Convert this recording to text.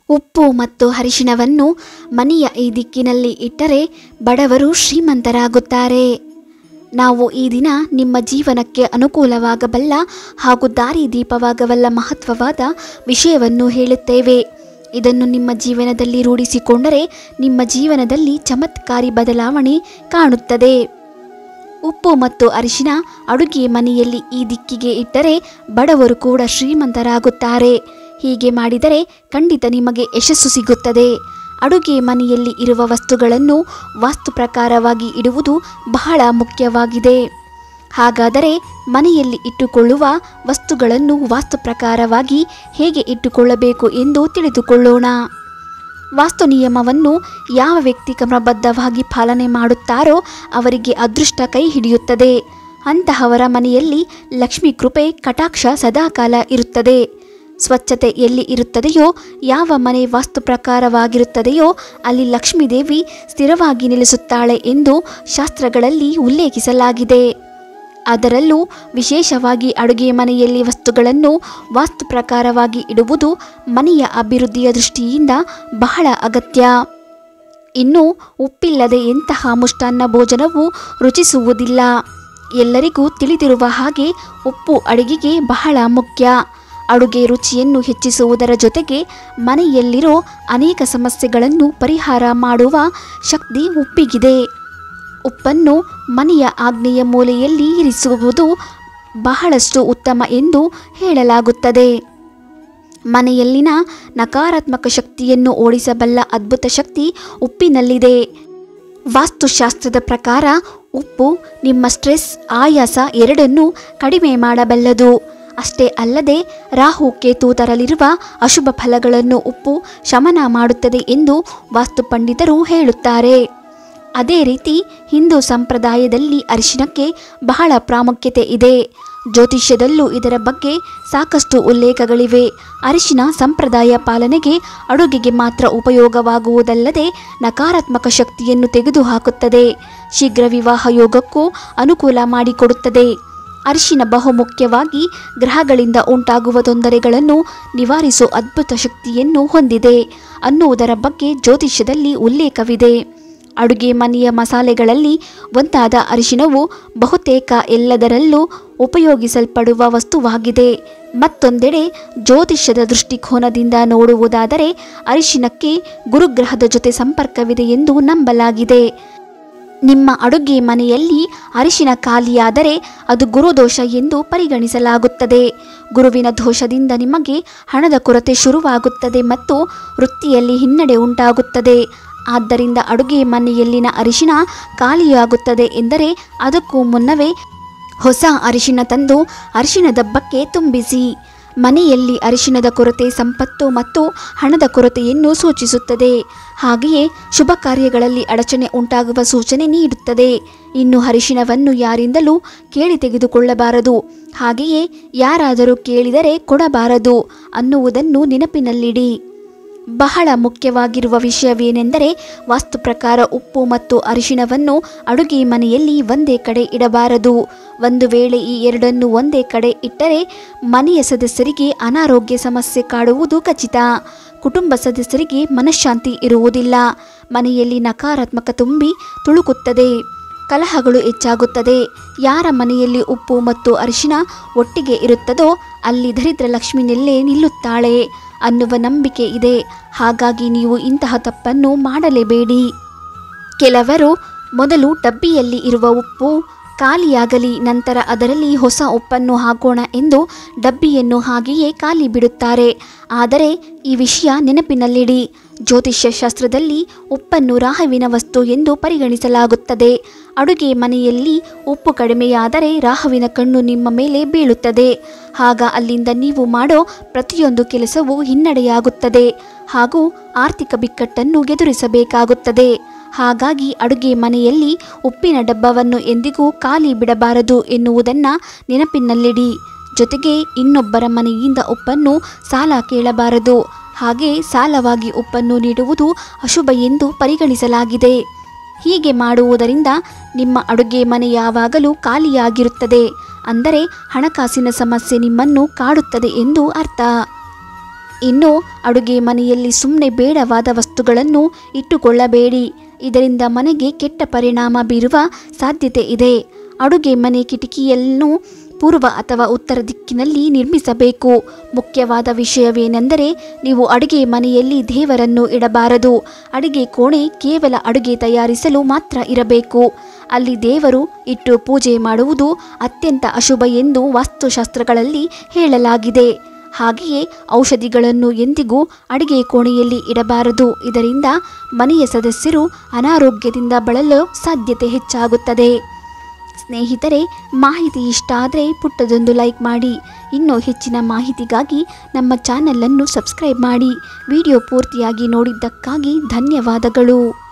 ಉಪ್ಪು ಮತ್ತು ಅರಿಶಿಣವನ್ನು ಮನೆಯ ಈ ದಿಕ್ಕಿನಲ್ಲಿ ಇಟ್ಟರೆ ಬಡವರು ಶ್ರೀಮಂತರಾಗುತ್ತಾರೆ ನಾವು ಈ ದಿನ ನಿಮ್ಮ ಜೀವನಕ್ಕೆ ಅನುಕೂಲವಾಗಬಲ್ಲ ಹಾಗೂ ದಾರಿದೀಪವಾಗಬಲ್ಲ ಮಹತ್ವವಾದ ವಿಷಯವನ್ನು ಹೇಳುತ್ತೇವೆ ಇದನ್ನು ನಿಮ್ಮ ಜೀವನದಲ್ಲಿ ರೂಢಿಸಿಕೊಂಡರೆ ನಿಮ್ಮ ಜೀವನದಲ್ಲಿ ಚಮತ್ಕಾರಿ ಬದಲಾವಣೆ ಕಾಣುತ್ತದೆ ಉಪ್ಪು ಮತ್ತು ಅರಿಶಿನ ಅಡುಗೆ ಮನೆಯಲ್ಲಿ ಈ ದಿಕ್ಕಿಗೆ ಇಟ್ಟರೆ ಬಡವರು ಕೂಡ ಶ್ರೀಮಂತರಾಗುತ್ತಾರೆ ಹೀಗೆ ಮಾಡಿದರೆ ಖಂಡಿತ ನಿಮಗೆ ಯಶಸ್ಸು ಸಿಗುತ್ತದೆ ಅಡುಗೆ ಮನೆಯಲ್ಲಿ ಇರುವ ವಸ್ತುಗಳನ್ನು ವಾಸ್ತು ಪ್ರಕಾರವಾಗಿ ಇಡುವುದು ಬಹಳ ಮುಖ್ಯವಾಗಿದೆ ಹಾಗಾದರೆ ಮನೆಯಲ್ಲಿ ಇಟ್ಟುಕೊಳ್ಳುವ ವಸ್ತುಗಳನ್ನು ವಾಸ್ತು ಪ್ರಕಾರವಾಗಿ ಹೇಗೆ ಇಟ್ಟುಕೊಳ್ಳಬೇಕು ಎಂದು ತಿಳಿದುಕೊಳ್ಳೋಣ ವಾಸ್ತು ನಿಯಮವನ್ನು ಯಾವ ವ್ಯಕ್ತಿ ಕ್ರಮಬದ್ಧವಾಗಿ ಪಾಲನೆ ಮಾಡುತ್ತಾರೋ ಅವರಿಗೆ ಅದೃಷ್ಟ ಕೈ ಹಿಡಿಯುತ್ತದೆ ಅಂತಹವರ ಮನೆಯಲ್ಲಿ ಲಕ್ಷ್ಮೀ ಕೃಪೆ ಕಟಾಕ್ಷ ಸದಾಕಾಲ ಇರುತ್ತದೆ ಸ್ವಚ್ಛತೆ ಎಲ್ಲಿ ಇರುತ್ತದೆಯೋ ಯಾವ ಮನೆ ವಾಸ್ತು ಪ್ರಕಾರವಾಗಿರುತ್ತದೆಯೋ ಅಲ್ಲಿ ಲಕ್ಷ್ಮೀದೇವಿ ಸ್ಥಿರವಾಗಿ ನೆಲೆಸುತ್ತಾಳೆ ಎಂದು ಶಾಸ್ತ್ರಗಳಲ್ಲಿ ಉಲ್ಲೇಖಿಸಲಾಗಿದೆ ಅದರಲ್ಲೂ ವಿಶೇಷವಾಗಿ ಅಡುಗೆ ಮನೆಯಲ್ಲಿ ವಸ್ತುಗಳನ್ನು ವಾಸ್ತು ಪ್ರಕಾರವಾಗಿ ಇಡುವುದು ಮನೆಯ ಅಭಿವೃದ್ಧಿಯ ದೃಷ್ಟಿಯಿಂದ ಬಹಳ ಅಗತ್ಯ ಇನ್ನು ಉಪ್ಪಿಲ್ಲದೆ ಎಂತಹ ಮುಷ್ಟಾನ್ನ ಭೋಜನವು ರುಚಿಸುವುದಿಲ್ಲ ಎಲ್ಲರಿಗೂ ತಿಳಿದಿರುವ ಹಾಗೆ ಉಪ್ಪು ಅಡುಗೆಗೆ ಬಹಳ ಮುಖ್ಯ ಅಡುಗೆ ರುಚಿಯನ್ನು ಹೆಚ್ಚಿಸುವುದರ ಜೊತೆಗೆ ಮನೆಯಲ್ಲಿರೋ ಅನೇಕ ಸಮಸ್ಯೆಗಳನ್ನು ಪರಿಹಾರ ಮಾಡುವ ಶಕ್ತಿ ಉಪ್ಪಿಗಿದೆ ಉಪ್ಪನ್ನು ಮನೆಯ ಆಗ್ನೇಯ ಮೂಲೆಯಲ್ಲಿ ಇರಿಸುವುದು ಬಹಳಷ್ಟು ಉತ್ತಮ ಎಂದು ಹೇಳಲಾಗುತ್ತದೆ ಮನೆಯಲ್ಲಿನ ನಕಾರಾತ್ಮಕ ಶಕ್ತಿಯನ್ನು ಓಡಿಸಬಲ್ಲ ಅದ್ಭುತ ಶಕ್ತಿ ಉಪ್ಪಿನಲ್ಲಿದೆ ವಾಸ್ತುಶಾಸ್ತ್ರದ ಪ್ರಕಾರ ಉಪ್ಪು ನಿಮ್ಮ ಸ್ಟ್ರೆಸ್ ಆಯಾಸ ಎರಡನ್ನೂ ಕಡಿಮೆ ಮಾಡಬಲ್ಲದು ಅಷ್ಟೇ ಅಲ್ಲದೆ ರಾಹು ಕೇತು ತರಲಿರುವ ಅಶುಭ ಫಲಗಳನ್ನು ಉಪ್ಪು ಶಮನ ಮಾಡುತ್ತದೆ ಎಂದು ವಾಸ್ತು ಪಂಡಿತರು ಹೇಳುತ್ತಾರೆ ಅದೇ ರೀತಿ ಹಿಂದೂ ಸಂಪ್ರದಾಯದಲ್ಲಿ ಅರಿಶಿನಕ್ಕೆ ಬಹಳ ಪ್ರಾಮುಖ್ಯತೆ ಇದೆ ಜ್ಯೋತಿಷ್ಯದಲ್ಲೂ ಇದರ ಬಗ್ಗೆ ಸಾಕಷ್ಟು ಉಲ್ಲೇಖಗಳಿವೆ ಅರಿಶಿನ ಸಂಪ್ರದಾಯ ಪಾಲನೆಗೆ ಅಡುಗೆಗೆ ಮಾತ್ರ ಉಪಯೋಗವಾಗುವುದಲ್ಲದೆ ನಕಾರಾತ್ಮಕ ಶಕ್ತಿಯನ್ನು ತೆಗೆದುಹಾಕುತ್ತದೆ ಶೀಘ್ರ ವಿವಾಹ ಯೋಗಕ್ಕೂ ಅನುಕೂಲ ಮಾಡಿಕೊಡುತ್ತದೆ ಅರಿಶಿನ ಬಹುಮುಖ್ಯವಾಗಿ ಗ್ರಹಗಳಿಂದ ಉಂಟಾಗುವ ತೊಂದರೆಗಳನ್ನು ನಿವಾರಿಸುವ ಅದ್ಭುತ ಶಕ್ತಿಯನ್ನು ಹೊಂದಿದೆ ಅನ್ನುವುದರ ಬಗ್ಗೆ ಜ್ಯೋತಿಷ್ಯದಲ್ಲಿ ಉಲ್ಲೇಖವಿದೆ ಅಡುಗೆ ಮನೆಯ ಮಸಾಲೆಗಳಲ್ಲಿ ಒಂದಾದ ಅರಿಶಿನವು ಬಹುತೇಕ ಎಲ್ಲದರಲ್ಲೂ ಉಪಯೋಗಿಸಲ್ಪಡುವ ವಸ್ತುವಾಗಿದೆ ಮತ್ತೊಂದೆಡೆ ಜ್ಯೋತಿಷ್ಯದ ದೃಷ್ಟಿಕೋನದಿಂದ ನೋಡುವುದಾದರೆ ಅರಿಶಿನಕ್ಕೆ ಗುರುಗ್ರಹದ ಜೊತೆ ಸಂಪರ್ಕವಿದೆ ಎಂದು ನಂಬಲಾಗಿದೆ ನಿಮ್ಮ ಅಡುಗೆ ಮನೆಯಲ್ಲಿ ಅರಿಶಿನ ಖಾಲಿಯಾದರೆ ಅದು ಗುರುದೋಷ ಎಂದು ಪರಿಗಣಿಸಲಾಗುತ್ತದೆ ಗುರುವಿನ ದೋಷದಿಂದ ನಿಮಗೆ ಹಣದ ಕೊರತೆ ಶುರುವಾಗುತ್ತದೆ ಮತ್ತು ವೃತ್ತಿಯಲ್ಲಿ ಹಿನ್ನಡೆ ಉಂಟಾಗುತ್ತದೆ ಆದ್ದರಿಂದ ಅಡುಗೆ ಮನೆಯಲ್ಲಿನ ಅರಿಶಿನ ಖಾಲಿಯಾಗುತ್ತದೆ ಎಂದರೆ ಅದಕ್ಕೂ ಮುನ್ನವೇ ಹೊಸ ಅರಿಶಿನ ತಂದು ಅರಿಶಿನ ದಬ್ಬಕ್ಕೆ ತುಂಬಿಸಿ ಮನೆಯಲ್ಲಿ ಅರಿಶಿಣದ ಕೊರತೆ ಸಂಪತ್ತು ಮತ್ತು ಹಣದ ಕೊರತೆಯನ್ನು ಸೂಚಿಸುತ್ತದೆ ಹಾಗೆಯೇ ಶುಭ ಕಾರ್ಯಗಳಲ್ಲಿ ಅಡಚಣೆ ಉಂಟಾಗುವ ಸೂಚನೆ ನೀಡುತ್ತದೆ ಇನ್ನು ಅರಿಶಿಣವನ್ನು ಯಾರಿಂದಲೂ ಕೇಳಿ ತೆಗೆದುಕೊಳ್ಳಬಾರದು ಹಾಗೆಯೇ ಯಾರಾದರೂ ಕೇಳಿದರೆ ಕೊಡಬಾರದು ಅನ್ನುವುದನ್ನು ನೆನಪಿನಲ್ಲಿಡಿ ಬಹಳ ಮುಖ್ಯವಾಗಿರುವ ವಿಷಯವೇನೆಂದರೆ ವಾಸ್ತು ಪ್ರಕಾರ ಉಪ್ಪು ಮತ್ತು ಅರಿಶಿಣವನ್ನು ಅಡುಗೆ ಮನೆಯಲ್ಲಿ ಒಂದೇ ಕಡೆ ಇಡಬಾರದು ಒಂದು ವೇಳೆ ಈ ಎರಡನ್ನು ಒಂದೇ ಕಡೆ ಇಟ್ಟರೆ ಮನೆಯ ಸದಸ್ಯರಿಗೆ ಅನಾರೋಗ್ಯ ಸಮಸ್ಯೆ ಕಾಡುವುದು ಖಚಿತ ಕುಟುಂಬ ಸದಸ್ಯರಿಗೆ ಮನಃಶಾಂತಿ ಇರುವುದಿಲ್ಲ ಮನೆಯಲ್ಲಿ ನಕಾರಾತ್ಮಕ ತುಂಬಿ ತುಳುಕುತ್ತದೆ ಕಲಹಗಳು ಹೆಚ್ಚಾಗುತ್ತದೆ ಯಾರ ಮನೆಯಲ್ಲಿ ಉಪ್ಪು ಮತ್ತು ಅರಿಶಿಣ ಒಟ್ಟಿಗೆ ಇರುತ್ತದೋ ಅಲ್ಲಿ ದರಿದ್ರ ಲಕ್ಷ್ಮಿನೆಲ್ಲೇ ನಿಲ್ಲುತ್ತಾಳೆ ಅನ್ನುವ ನಂಬಿಕೆ ಇದೆ ಹಾಗಾಗಿ ನೀವು ಇಂತಹ ತಪ್ಪನ್ನು ಮಾಡಲೇಬೇಡಿ ಕೆಲವರು ಮೊದಲು ಡಬ್ಬಿಯಲ್ಲಿ ಇರುವ ಉಪ್ಪು ಖಾಲಿಯಾಗಲಿ ನಂತರ ಅದರಲ್ಲಿ ಹೊಸ ಉಪ್ಪನ್ನು ಹಾಕೋಣ ಎಂದು ಡಬ್ಬಿಯನ್ನು ಹಾಗೆಯೇ ಖಾಲಿ ಬಿಡುತ್ತಾರೆ ಆದರೆ ಈ ವಿಷಯ ನೆನಪಿನಲ್ಲಿಡಿ ಜ್ಯೋತಿಷ್ಯ ಶಾಸ್ತ್ರದಲ್ಲಿ ಉಪ್ಪನ್ನು ರಾಹುವಿನ ವಸ್ತು ಎಂದು ಪರಿಗಣಿಸಲಾಗುತ್ತದೆ ಅಡುಗೆ ಮನೆಯಲ್ಲಿ ಉಪ್ಪು ಕಡಿಮೆಯಾದರೆ ರಾಹುವಿನ ಕಣ್ಣು ನಿಮ್ಮ ಮೇಲೆ ಬೀಳುತ್ತದೆ ಆಗ ಅಲ್ಲಿಂದ ನೀವು ಮಾಡೋ ಪ್ರತಿಯೊಂದು ಕೆಲಸವೂ ಹಿನ್ನಡೆಯಾಗುತ್ತದೆ ಹಾಗೂ ಆರ್ಥಿಕ ಬಿಕ್ಕಟ್ಟನ್ನು ಎದುರಿಸಬೇಕಾಗುತ್ತದೆ ಹಾಗಾಗಿ ಅಡುಗೆ ಮನೆಯಲ್ಲಿ ಉಪ್ಪಿನ ಡಬ್ಬವನ್ನು ಎಂದಿಗೂ ಖಾಲಿ ಬಿಡಬಾರದು ಎನ್ನುವುದನ್ನು ನೆನಪಿನಲ್ಲಿಡಿ ಜೊತೆಗೆ ಇನ್ನೊಬ್ಬರ ಮನೆಯಿಂದ ಉಪ್ಪನ್ನು ಸಾಲ ಕೇಳಬಾರದು ಹಾಗೆ ಸಾಲವಾಗಿ ಉಪ್ಪನ್ನು ನೀಡುವುದು ಅಶುಭ ಎಂದು ಪರಿಗಣಿಸಲಾಗಿದೆ ಹೀಗೆ ಮಾಡುವುದರಿಂದ ನಿಮ್ಮ ಅಡುಗೆ ಮನೆ ಯಾವಾಗಲೂ ಖಾಲಿಯಾಗಿರುತ್ತದೆ ಅಂದರೆ ಹಣಕಾಸಿನ ಸಮಸ್ಯೆ ನಿಮ್ಮನ್ನು ಕಾಡುತ್ತದೆ ಎಂದು ಅರ್ಥ ಇನ್ನು ಅಡುಗೆ ಮನೆಯಲ್ಲಿ ಸುಮ್ಮನೆ ಬೇಡವಾದ ವಸ್ತುಗಳನ್ನು ಇಟ್ಟುಕೊಳ್ಳಬೇಡಿ ಇದರಿಂದ ಮನೆಗೆ ಕೆಟ್ಟ ಪರಿಣಾಮ ಬೀರುವ ಸಾಧ್ಯತೆ ಇದೆ ಅಡುಗೆ ಮನೆ ಕಿಟಕಿಯನ್ನು ಪೂರ್ವ ಅಥವಾ ಉತ್ತರ ದಿಕ್ಕಿನಲ್ಲಿ ನಿರ್ಮಿಸಬೇಕು ಮುಖ್ಯವಾದ ವಿಷಯವೇನೆಂದರೆ ನೀವು ಅಡುಗೆ ಮನೆಯಲ್ಲಿ ದೇವರನ್ನು ಇಡಬಾರದು ಅಡುಗೆ ಕೋಣೆ ಕೇವಲ ಅಡುಗೆ ತಯಾರಿಸಲು ಮಾತ್ರ ಇರಬೇಕು ಅಲ್ಲಿ ದೇವರು ಇಟ್ಟು ಪೂಜೆ ಮಾಡುವುದು ಅತ್ಯಂತ ಅಶುಭ ಎಂದು ವಾಸ್ತುಶಾಸ್ತ್ರಗಳಲ್ಲಿ ಹೇಳಲಾಗಿದೆ ಹಾಗೆಯೇ ಔಷಧಿಗಳನ್ನು ಎಂದಿಗೂ ಅಡಿಗೆ ಕೋಣೆಯಲ್ಲಿ ಇಡಬಾರದು ಇದರಿಂದ ಮನೆಯ ಸದಸ್ಯರು ಅನಾರೋಗ್ಯದಿಂದ ಬಳಲು ಸಾಧ್ಯತೆ ಹೆಚ್ಚಾಗುತ್ತದೆ ಸ್ನೇಹಿತರೆ ಮಾಹಿತಿ ಇಷ್ಟ ಆದರೆ ಪುಟ್ಟದೊಂದು ಲೈಕ್ ಮಾಡಿ ಇನ್ನೂ ಹೆಚ್ಚಿನ ಮಾಹಿತಿಗಾಗಿ ನಮ್ಮ ಚಾನಲನ್ನು ಸಬ್ಸ್ಕ್ರೈಬ್ ಮಾಡಿ ವಿಡಿಯೋ ಪೂರ್ತಿಯಾಗಿ ನೋಡಿದ್ದಕ್ಕಾಗಿ ಧನ್ಯವಾದಗಳು